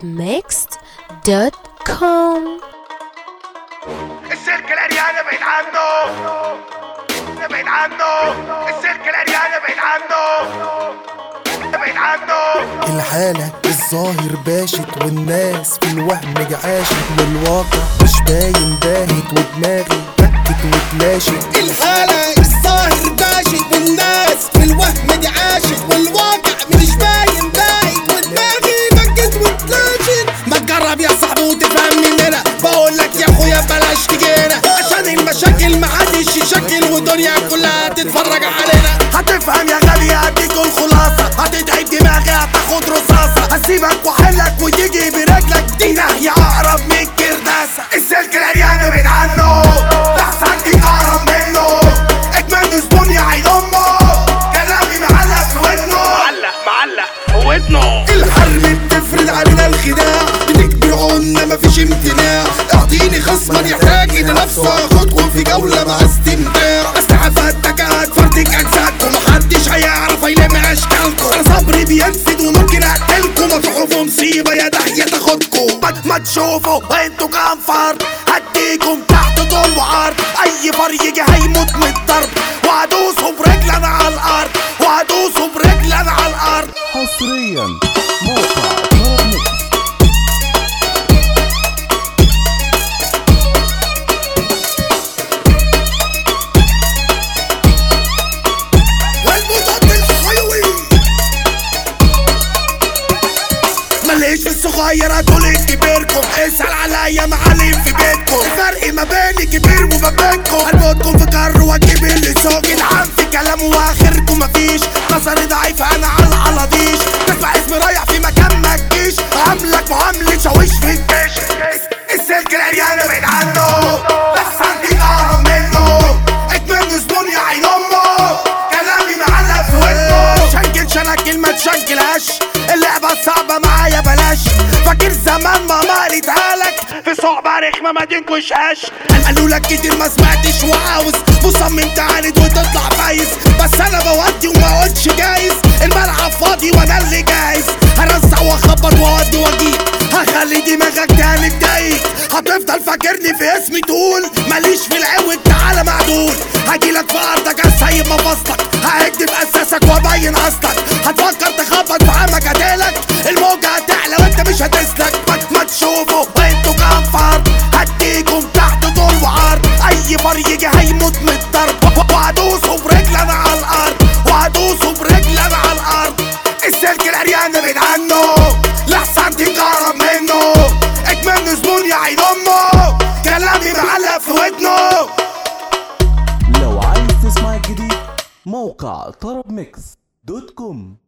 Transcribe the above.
arabmixed.com السلك العريان ابعد عنه ابعد عنه السلك العريان ابعد عنه ابعد عنه الحالة الظاهر باشت والناس في الوهم عاشت والواقع مش باين باهت ودماغي فكت واتلاشت الحالة الظاهر باشت والناس في الوهم دي عاشت والواقع مش باين بايت ودماغي بكت واتلاشت ما تجرب يا صاحبي وتفهم مننا بقول لك يا اخويا بلاش تجينا عشان المشاكل محدش يشكل والدنيا كلها تتفرج علينا هتفهم يا غالي هديك الخلاصة هتتعب دماغي هتاخد رصاصة هسيبك واحلك وتيجي برجلك دي نهي اقرب من الكرداسة السلك العريان ابعد عنه لحسن دي اقرب منه اجمل زبون يا عين امه كلامي معلق في ودنه معلق معلق في ودنه الحرب بتفرض علينا الخداع بتجبر عنا مفيش امتناع اعطيني خصما يحتاج لنفسه خطوة في جولة مع استمتاع استعفادك هتفرتك اجزاءكم محدش هيعرف يلم اشكالكم انا صبري بينفد وممكن اقتلكم وتروحوا في مصيبة يا داهية تاخدكم ما, ما تشوفوا انتوا كام فرد هديكم تحت طول وعرض اي فار يجي هيموت من الضرب وهدوسه برجل انا على الارض وهدوسه برجل انا على الارض حصريا موقع طرب ميكس والمضاد الحيوي مليش في الصغير هتقول كبيركم اسأل عليا معلم في بيتكم الفرق ما بيني كبير وما بينكم هربطكم في جر واجيب اللي سوق العام في كلام واخركم مفيش نظري ضعيف انا على القلاضيش تسمع اسمي رايح في مكان ما تجيش عاملك معاملة شاويش في الجيش السلك العريان ابعد عنه لحسن دي اقرب منه اجمل زبون يا عين امه كلامي معلق في ودنه شنكل شنكل ما تشنكلهاش اللعبة صعبة معايا بلاش فاكر زمان ماما قالتها لك في صعبة رخمة ما تنكشهاش قالوا لك كتير ما سمعتش وعاوز مصمم تعاند وتطلع فايز بس انا بودي وما قلتش جايز الملعب فاضي وانا اللي جايز هرزع واخبط واودي واجيب هخلي دماغك تاني تضايق هتفضل فاكرني في اسمي تقول ماليش في العود تعالى معدول هجيلك في ارضك اسيب مفاصلك ههد في اساسك وابين اصلك هتفكر تخبط في عمك هديلك الموجة هتعلى وانت مش هتسلك ما, ما تشوفوا انتوا كام فرد هديكم تحت طول وعرض اي فار يجي هيموت من الضرب وهدوسه برجل انا على الارض وهدوسه برجل انا على الارض السلك العريان ابعد عنه لحسن تقرب منه اجمل زبون يا عين امه كلامي معلق في ودنه لو عايز تسمع الجديد موقع طرب ميكس دوت كوم